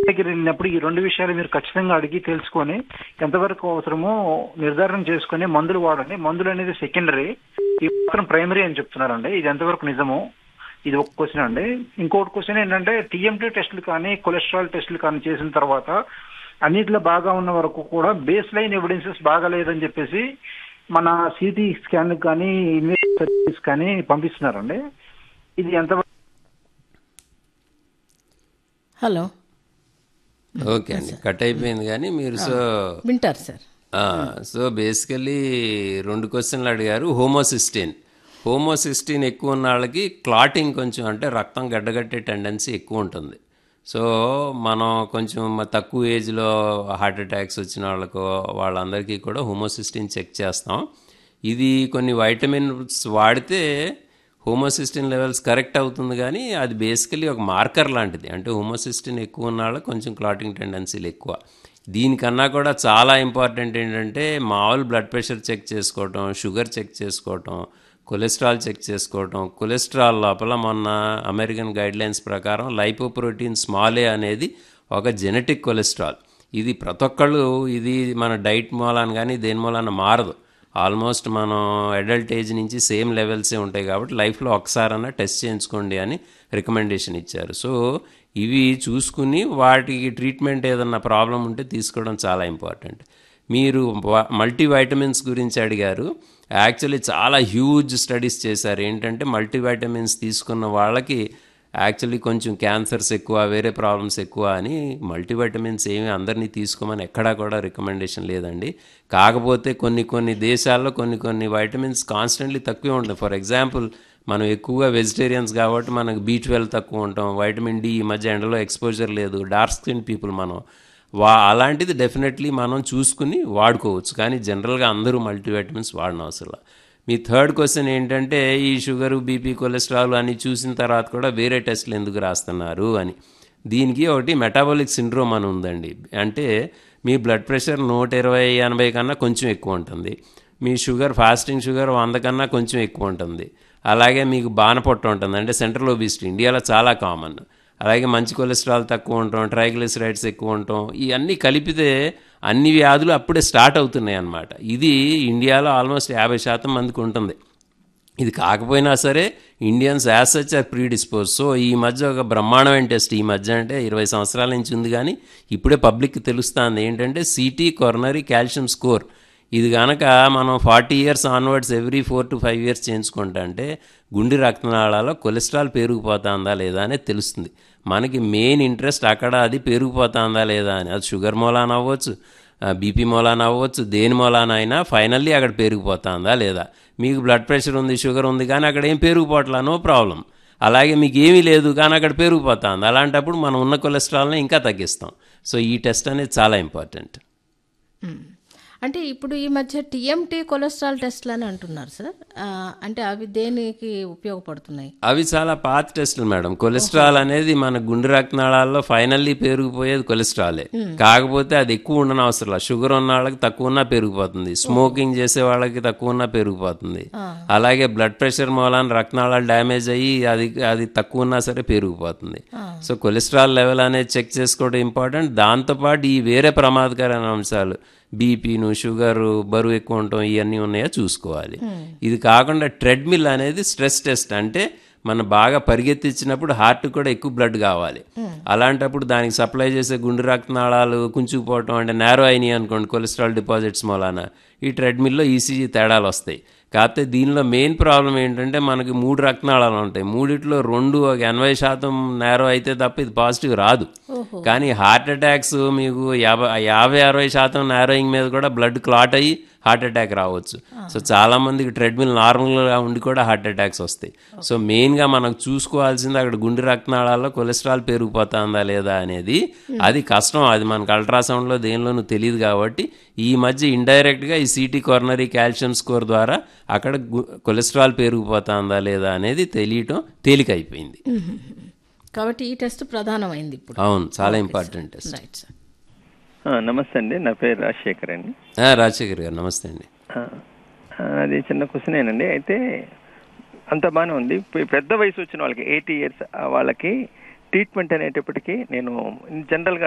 దగ్గర వెళ్ళినప్పుడు ఈ రెండు విషయాలు మీరు ఖచ్చితంగా అడిగి తెలుసుకొని ఎంతవరకు అవసరమో నిర్ధారణ చేసుకొని మందులు వాడండి మందులు అనేది సెకండరీ ఈ మాత్రం ప్రైమరీ అని చెప్తున్నారండి ఇది ఎంతవరకు నిజము ఇది ఒక క్వశ్చన్ అండి ఇంకోటి క్వశ్చన్ ఏంటంటే టీఎంటీ టెస్టులు కానీ కొలెస్ట్రాల్ టెస్టులు కానీ చేసిన తర్వాత అన్నిట్లో బాగా ఉన్న వరకు కూడా బేస్ లైన్ ఎవిడెన్సెస్ బాగా లేదని చెప్పేసి మన సిటీ స్కాన్ కానీ ఇన్వెస్టిగేషన్స్ కానీ పంపిస్తున్నారండి ఇది ఎంతవరకు హలో ఓకే అండి కట్ అయిపోయింది కానీ మీరు సో వింటారు సార్ ఆ, సో బేసికలీ రెండు క్వశ్చన్లు అడిగారు హోమోసిస్టిన్ హోమోసిస్టిన్ ఎక్కువ ఉన్న వాళ్ళకి క్లాటింగ్ కొంచెం అంటే రక్తం గడ్డగట్టే టెండెన్సీ ఎక్కువ ఉంటుంది సో మనం కొంచెం మ- తక్కువ ఏజ్లో హార్ట్ అటాక్స్ వచ్చిన వాళ్ళకు వాళ్ళందరికీ కూడా హోమోసిస్టిన్ చెక్ చేస్తాం ఇది కొన్ని వైటమిన్స్ వాడితే హోమోసిస్టిన్ లెవెల్స్ కరెక్ట్ అవుతుంది కానీ అది బేసికలీ ఒక మార్కర్ లాంటిది అంటే హోమోసిస్టిన్ ఎక్కువ ఉన్న వాళ్ళకి కొంచెం క్లాటింగ్ టెండెన్సీలు ఎక్కువ దీనికన్నా కూడా చాలా ఇంపార్టెంట్ ఏంటంటే మామూలు బ్లడ్ ప్రెషర్ చెక్ చేసుకోవటం షుగర్ చెక్ చేసుకోవటం కొలెస్ట్రాల్ చెక్ చేసుకోవటం కొలెస్ట్రాల్ లోపల మొన్న అమెరికన్ గైడ్లైన్స్ ప్రకారం లైపోప్రోటీన్ స్మాల్ ఏ అనేది ఒక జెనెటిక్ కొలెస్ట్రాల్ ఇది ప్రతి ఒక్కళ్ళు ఇది మన డైట్ మూలాన కానీ దేని మూలాన మారదు ఆల్మోస్ట్ మనం అడల్ట్ ఏజ్ నుంచి సేమ్ లెవెల్సే ఉంటాయి కాబట్టి లైఫ్లో ఒకసారన్నా టెస్ట్ చేయించుకోండి అని రికమెండేషన్ ఇచ్చారు సో ఇవి చూసుకుని వాటికి ట్రీట్మెంట్ ఏదన్నా ప్రాబ్లం ఉంటే తీసుకోవడం చాలా ఇంపార్టెంట్ మీరు మల్టీ వైటమిన్స్ గురించి అడిగారు యాక్చువల్లీ చాలా హ్యూజ్ స్టడీస్ చేశారు ఏంటంటే మల్టీ వైటమిన్స్ తీసుకున్న వాళ్ళకి యాక్చువల్లీ కొంచెం క్యాన్సర్స్ ఎక్కువ వేరే ప్రాబ్లమ్స్ ఎక్కువ అని మల్టీవైటమిన్స్ ఏమి అందరినీ తీసుకోమని ఎక్కడా కూడా రికమెండేషన్ లేదండి కాకపోతే కొన్ని కొన్ని దేశాల్లో కొన్ని కొన్ని వైటమిన్స్ కాన్స్టెంట్లీ తక్కువే ఉంటాయి ఫర్ ఎగ్జాంపుల్ మనం ఎక్కువగా వెజిటేరియన్స్ కాబట్టి మనకు బీ ట్వెల్వ్ తక్కువ ఉంటాం వైటమిన్ డి ఈ మధ్య ఎండలో ఎక్స్పోజర్ లేదు డార్క్ స్కిన్ పీపుల్ మనం వా అలాంటిది డెఫినెట్లీ మనం చూసుకుని వాడుకోవచ్చు కానీ జనరల్గా అందరూ మల్టీవైటమిన్స్ వాడనవసరం అవసరం మీ థర్డ్ క్వశ్చన్ ఏంటంటే ఈ షుగర్ బీపీ కొలెస్ట్రాల్ అని చూసిన తర్వాత కూడా వేరే టెస్ట్లు ఎందుకు రాస్తున్నారు అని దీనికి ఒకటి మెటాబాలిక్ సిండ్రోమ్ అని ఉందండి అంటే మీ బ్లడ్ ప్రెషర్ నూట ఇరవై ఎనభై కన్నా కొంచెం ఎక్కువ ఉంటుంది మీ షుగర్ ఫాస్టింగ్ షుగర్ వంద కన్నా కొంచెం ఎక్కువ ఉంటుంది అలాగే మీకు బాణపొట్ట ఉంటుంది అంటే సెంట్రల్ ఒబిసిటీ ఇండియాలో చాలా కామన్ అలాగే మంచి కొలెస్ట్రాల్ తక్కువ ఉంటాం ట్రైగ్లిసరైడ్స్ ఎక్కువ ఉంటాం ఇవన్నీ కలిపితే అన్ని వ్యాధులు అప్పుడే స్టార్ట్ అవుతున్నాయి అన్నమాట ఇది ఇండియాలో ఆల్మోస్ట్ యాభై శాతం మందికి ఉంటుంది ఇది కాకపోయినా సరే Indians as such are predispose so ఈ మధ్య ఒక బ్రహ్మాండమైన టెస్ట్ ఈ మధ్య అంటే ఇరవై సంవత్సరాల నుంచి ఉంది కానీ ఇప్పుడే పబ్లిక్కి తెలుస్తుంది ఏంటంటే సిటీ కొరనరీ కాల్షియం స్కోర్ ఇది కనుక మనం forty years onwards every four to five years చేయించుకుంటా అంటే గుండె రక్తనాళాలో కొలెస్ట్రాల్ పెరిగిపోతుందా లేదా అనేది తెలుస్తుంది మనకి మెయిన్ ఇంట్రెస్ట్ అక్కడ అది పెరిగిపోతుందా లేదా అని అది షుగర్ మూలాన అవ్వచ్చు బీపీ మూలాన అవ్వచ్చు దేని మూలాన అయినా ఫైనల్లీ అక్కడ పెరిగిపోతుందా లేదా మీకు బ్లడ్ ప్రెషర్ ఉంది షుగర్ ఉంది కానీ అక్కడ ఏం పెరిగిపోవట్లా నో ప్రాబ్లం అలాగే మీకు ఏమీ లేదు కానీ అక్కడ పెరిగిపోతుంది అలాంటప్పుడు మనం ఉన్న కొలెస్ట్రాల్ని ఇంకా తగ్గిస్తాం సో ఈ టెస్ట్ అనేది చాలా ఇంపార్టెంట్ అంటే ఇప్పుడు ఈ మధ్య టీఎంటీ కొలెస్ట్రాల్ టెస్ట్లు అని అంటున్నారు సార్ ఆ, అంటే అవి దేనికి ఉపయోగపడుతున్నాయి అవి చాలా పాత టెస్టులు మేడం కొలెస్ట్రాల్ అనేది మన గుండె రక్తనాళాల్లో ఫైనల్లీ పెరిగిపోయేది కొలెస్ట్రాలే కాకపోతే అది ఎక్కువ ఉండని అవసరం లేదు షుగర్ ఉన్న వాళ్ళకి తక్కువ ఉన్నా పెరిగిపోతుంది స్మోకింగ్ చేసే వాళ్ళకి తక్కువ ఉన్నా పెరిగిపోతుంది అలాగే బ్లడ్ ప్రెషర్ మూలాన రక్తనాళాలు డ్యామేజ్ అయ్యి అది అది తక్కువ ఉన్నా సరే పెరిగిపోతుంది సో కొలెస్ట్రాల్ లెవెల్ అనేది చెక్ చేసుకోవడం ఇంపార్టెంట్ దాంతోపాటు ఈ వేరే ప్రమాదకరమైన అంశాలు బీపీను షుగరు బరువు ఎక్కువ ఉండటం ఇవన్నీ ఉన్నాయో చూసుకోవాలి ఇది కాకుండా ట్రెడ్మిల్ అనేది స్ట్రెస్ టెస్ట్ అంటే మనం బాగా పరిగెత్తించినప్పుడు హార్ట్ కూడా ఎక్కువ బ్లడ్ కావాలి అలాంటప్పుడు దానికి సప్లై చేసే గుండె రక్తనాళాలు కుంచుకుపోవటం అంటే నేరో అయినాయి అనుకోండి కొలెస్ట్రాల్ డిపాజిట్స్ మూలాన ఈ ట్రెడ్మిల్లో ఈసీజీ తేడాలు వస్తాయి కాకపోతే దీనిలో మెయిన్ ప్రాబ్లం ఏంటంటే మనకి మూడు రక్తనాళాలు ఉంటాయి మూడిట్లో రెండు ఒక ఎనభై శాతం నేరో అయితే తప్ప ఇది పాజిటివ్ రాదు కానీ హార్ట్ అటాక్స్ మీకు యాభై యాభై అరవై శాతం నేరోయింగ్ మీద కూడా బ్లడ్ క్లాట్ అయ్యి హార్ట్ అటాక్ రావచ్చు సో చాలా మందికి ట్రెడ్మిల్ నార్మల్గా ఉండి కూడా హార్ట్ అటాక్స్ వస్తాయి సో మెయిన్గా మనకు చూసుకోవాల్సింది అక్కడ గుండె రక్తనాళాల్లో కొలెస్ట్రాల్ పెరిగిపోతుందా లేదా అనేది అది కష్టం అది మనకు అల్ట్రాసౌండ్లో దేనిలోనూ తెలియదు కాబట్టి ఈ మధ్య ఇండైరెక్ట్గా ఈ సిటీ కొరనరీ కాల్షియం స్కోర్ ద్వారా అక్కడ గు- కొలెస్ట్రాల్ పెరిగిపోతుందా లేదా అనేది తెలియటం తేలికైపోయింది కాబట్టి ఈ టెస్ట్ ప్రధానమైంది ఇప్పుడు అవును చాలా ఇంపార్టెంట్ టెస్ట్ రైట్ సార్ ఆ, నమస్తే అండి నా పేరు రాజశేఖర్ అండి రాజశేఖర్ గారు నమస్తే అండి ఆ, ఆ, అది చిన్న క్వశ్చన్ ఏనండి అయితే అంత బాగానే ఉంది పె- పెద్ద వయసు వచ్చిన వాళ్ళకి ఎయిటీ ఇయర్స్ వాళ్ళకి ట్రీట్మెంట్ అనేటప్పటికీ నేను జనరల్గా